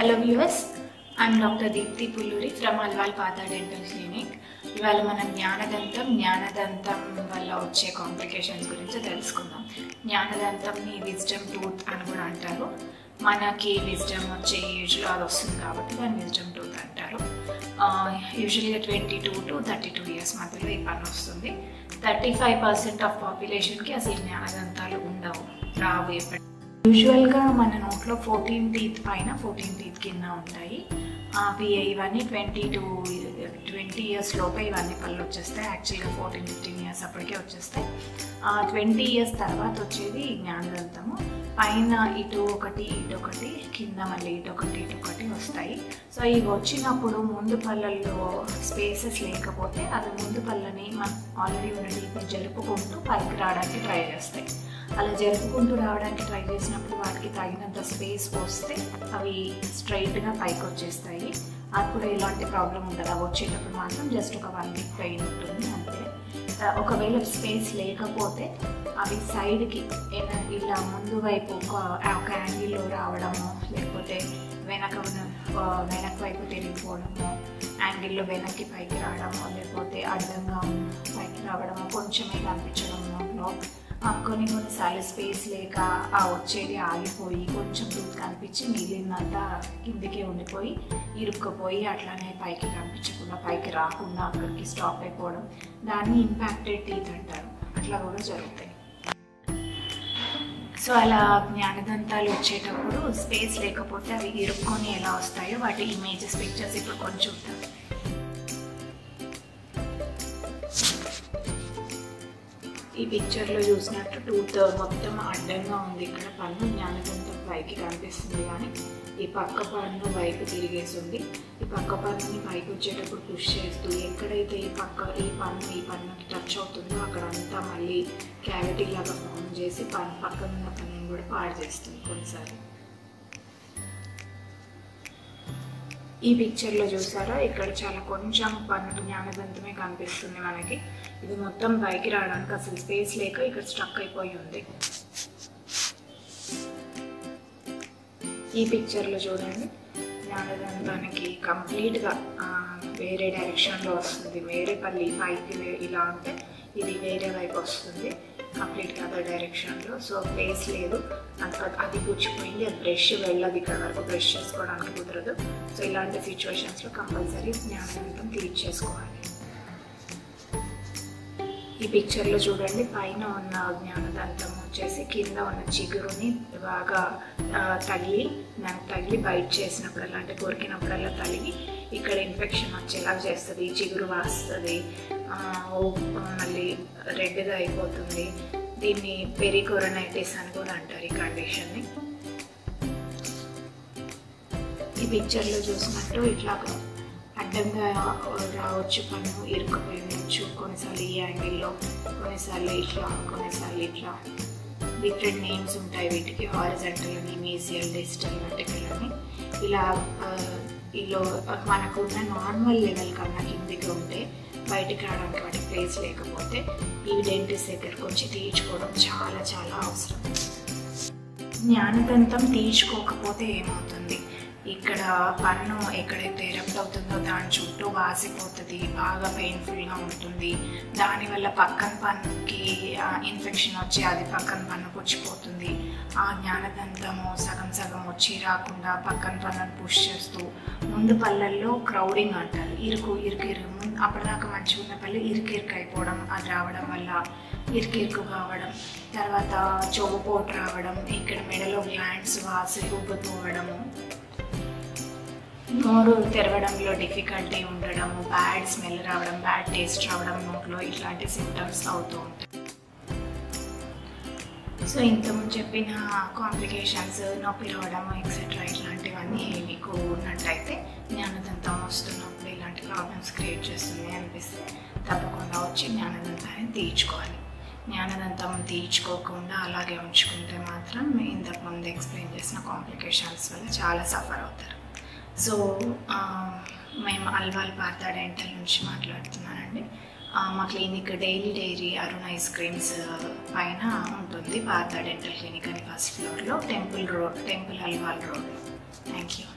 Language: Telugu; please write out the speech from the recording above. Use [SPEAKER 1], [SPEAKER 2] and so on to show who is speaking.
[SPEAKER 1] hello viewers I'm doctor Deepti Pulluri from Alwal Partha dental clinic ఇవాళ మనం జ్ఞానదంతం జ్ఞానదంతం వల్ల వచ్చే కాంప్లికేషన్స్ గురించి తెలుసుకుందాం జ్ఞానదంతంని విజ్డమ్ టూత్ అని కూడా అంటారు మనకి విజ్డమ్ వచ్చే ఏజ్లో అది వస్తుంది కాబట్టి దాన్ని విజ్డమ్ టూత్ అంటారు యూజువల్గా twenty two to thirty two years మధ్యలో ఈ పని వస్తుంది థర్టీ ఫైవ్ పర్సెంట్ ఆఫ్ పాపులేషన్కి అసలు జ్ఞానదంతాలు ఉండవు రావు ఎప్పటి యూజువల్గా మన నోట్లో ఫోర్టీన్ టీత్ పైన ఫోర్టీన్ టీత్ కింద ఉంటాయి అవి ఇవన్నీ ట్వంటీ టూ ట్వంటీ ఇయర్స్ లోపే ఇవన్నీ పళ్ళు వచ్చేస్తాయి యాక్చువల్గా ఫోర్టీన్ ఫిఫ్టీన్ ఇయర్స్ అప్పటికే వచ్చేస్తాయి ట్వంటీ ఇయర్స్ తర్వాత వచ్చేది జ్ఞానదంతము పైన ఇటు ఒకటి ఇటు ఒకటి కింద మళ్ళీ ఇటు ఒకటి ఇటు ఒకటి వస్తాయి సో ఇవి వచ్చినప్పుడు ముందు పళ్ళల్లో స్పేసెస్ లేకపోతే అది ముందు పళ్ళని మనం ఆల్రెడీ ఉన్న టీత్ని జరుపుకుంటూ పైకి రావడానికి ట్రై చేస్తాయి అలా జరుపుకుంటూ రావడానికి ట్రై చేసినప్పుడు వాటికి తగినంత స్పేస్ వస్తే అవి స్ట్రైట్గా పైకి వచ్చేస్తాయి అప్పుడు ఎలాంటి ప్రాబ్లం ఉండదు అవి వచ్చేటప్పుడు మాత్రం జస్ట్ ఒక వన్ వీక్ పెయిన్ ఉంటుంది అంతే ఒకవేళ స్పేస్ లేకపోతే అవి సైడ్కి ఇలా ముందు వైపు ఒక ఒక యాంగిల్లో రావడము లేకపోతే వెనక వెనక వైపు తిరిగిపోవడము యాంగిల్లో వెనక్కి పైకి రావడము లేకపోతే అడ్డంగా పైకి రావడము కొంచెమే కనిపించడం నోట్లో కొన్ని కొన్నిసార్లు స్పేస్ లేక ఆ వచ్చేది ఆగిపోయి కొంచెం టూత్ కనిపించి మిగిలిందంతా కిందికి ఉండిపోయి ఇరుక్కుపోయి అట్లానే పైకి కనిపించకుండా పైకి రాకుండా అక్కడికి స్టాప్ అయిపోవడం దాన్ని ఇంపాక్టెడ్ టీత్ అంటారు అట్లా కూడా జరుగుతాయి సో అలా జ్ఞానదంతాలు వచ్చేటప్పుడు స్పేస్ లేకపోతే అవి ఇరుక్కొని ఎలా వస్తాయో వాటి ఇమేజెస్ పిక్చర్స్ ఇప్పుడు కొంచెం చూద్దాం ఈ పిక్చర్లో చూసినట్టు టూత్ మొత్తం అడ్డంగా ఉంది ఇక్కడ పన్ను జ్ఞానదంతం పైకి కనిపిస్తుంది కానీ ఈ పక్క పన్ను వైపు తిరిగేసి ఉంది ఈ పక్క పన్నుని పైకి వచ్చేటప్పుడు పుష్ చేస్తూ ఎక్కడైతే ఈ పక్క ఈ పన్ను ఈ పన్నుకి టచ్ అవుతుందో అక్కడంతా మళ్ళీ క్యావిటీ లాగా ఫామ్ చేసి పన్ను పక్కన ఉన్న పన్నుని కూడా పాడు చేస్తుంది కొన్నిసార్లు ఈ పిక్చర్లో చూసారా ఇక్కడ చాలా కొంచెం పన్ను జ్ఞానదంతమే కనిపిస్తుంది మనకి ఇది మొత్తం పైకి రావడానికి అసలు స్పేస్ లేక ఇక్కడ స్ట్రక్ అయిపోయి ఉంది ఈ పిక్చర్లో చూడండి జ్ఞానదంతానికి కంప్లీట్గా వేరే డైరెక్షన్లో వస్తుంది వేరే పల్లి పైకి ఇలా ఉంటే ఇది వేరే వైపు వస్తుంది కంప్లీట్గా అదర్ డైరెక్షన్లో సో ప్లేస్ లేదు అంత అది పుచ్చిపోయింది అది బ్రష్ వెళ్ళదు ఇక్కడ వరకు బ్రష్ చేసుకోవడానికి కుదరదు సో ఇలాంటి సిచ్యువేషన్స్లో కంపల్సరీ జ్ఞానదంతం క్లీన్ చేసుకోవాలి ఈ పిక్చర్లో చూడండి పైన ఉన్న జ్ఞానదంతం వచ్చేసి కింద ఉన్న చిగురుని బాగా తగిలి దానికి తగిలి బయట చేసినప్పుడల్లా అంటే కొరికినప్పుడల్లా తగిలి ఇక్కడ ఇన్ఫెక్షన్ వచ్చేలా చేస్తుంది చిగురు వాస్తుంది మళ్ళీ రెడ్గా అయిపోతుంది దీన్ని పెరికోరనైటిస్ అని కూడా అంటారు ఈ కండిషన్ని ఈ పిక్చర్లో చూసినట్టు ఇట్లా అడ్డంగా రావచ్చు పన్ను ఇరుక్కుపోయి ఉండొచ్చు కొన్నిసార్లు ఈ యాంగిల్లో కొన్నిసార్లు ఇట్లా కొన్నిసార్లు ఇట్లా డిఫరెంట్ నేమ్స్ ఉంటాయి వీటికి హారిజెంటల్ అని మీజియల్ డిజిటల్ వర్టికల్ అని ఇలా ఇలా మనకు ఉన్న నార్మల్ లెవెల్ కన్నా కిందికి ఉంటే బయటికి రావడానికి వాటికి ప్లేస్ లేకపోతే ఈ డెంటిస్ట్ దగ్గరకు వచ్చి తీయించుకోవడం చాలా చాలా అవసరం జ్ఞానదంతం తీయించుకోకపోతే ఏమవుతుంది ఇక్కడ పన్ను ఎక్కడైతే ఎరప్ట్ అవుతుందో దాని చుట్టూ వాసిపోతుంది బాగా పెయిన్ఫుల్గా ఉంటుంది దానివల్ల పక్కన పన్నుకి ఇన్ఫెక్షన్ వచ్చి అది పక్కన పన్ను పుచ్చిపోతుంది ఆ జ్ఞానదంతము సగం సగం వచ్చి రాకుండా పక్కన పన్నును పుష్ చేస్తూ ముందు పళ్ళల్లో క్రౌడింగ్ అంటారు ఇరుకు ఇరుకు ఇరుకు అప్పటిదాకా మంచిగా ఉన్న పళ్ళు ఇరుకు ఇరుకు అయిపోవడం అది రావడం వల్ల ఇరుకు ఇరుకు కావడం తర్వాత చెవుపోటు రావడం ఇక్కడ మెడలో గ్లాండ్స్ వాసి ఉబ్బుపోవడము నోరు తెరవడంలో డిఫికల్టీ ఉండడము బ్యాడ్ స్మెల్ రావడం బ్యాడ్ టేస్ట్ రావడం నోట్లో ఇట్లాంటి సిమ్టమ్స్ అవుతూ ఉంటాయి సో ఇంతకుముందు చెప్పిన కాంప్లికేషన్స్ నొప్పి రావడం ఎక్సెట్రా ఇట్లాంటివన్నీ మీకు ఉన్నట్టయితే జ్ఞానదంతం వస్తున్నప్పుడు ఇలాంటి ప్రాబ్లమ్స్ క్రియేట్ చేస్తుంది అనిపిస్తే తప్పకుండా వచ్చి జ్ఞానదంతాన్ని తీర్చుకోవాలి జ్ఞానదంతం తీర్చుకోకుండా అలాగే ఉంచుకుంటే మాత్రం ఇంతకుముందు ఎక్స్ప్లెయిన్ చేసిన కాంప్లికేషన్స్ వల్ల చాలా సఫర్ అవుతారు సో మేము అల్వాల్ పార్త డెంటల్ నుంచి మాట్లాడుతున్నానండి మా clinic daily dairy Arun ice creams పైన ఉంటుంది పార్త డెంటల్ క్లినిక్ అని ఫస్ట్ ఫ్లోర్లో temple road temple Alwal road thank you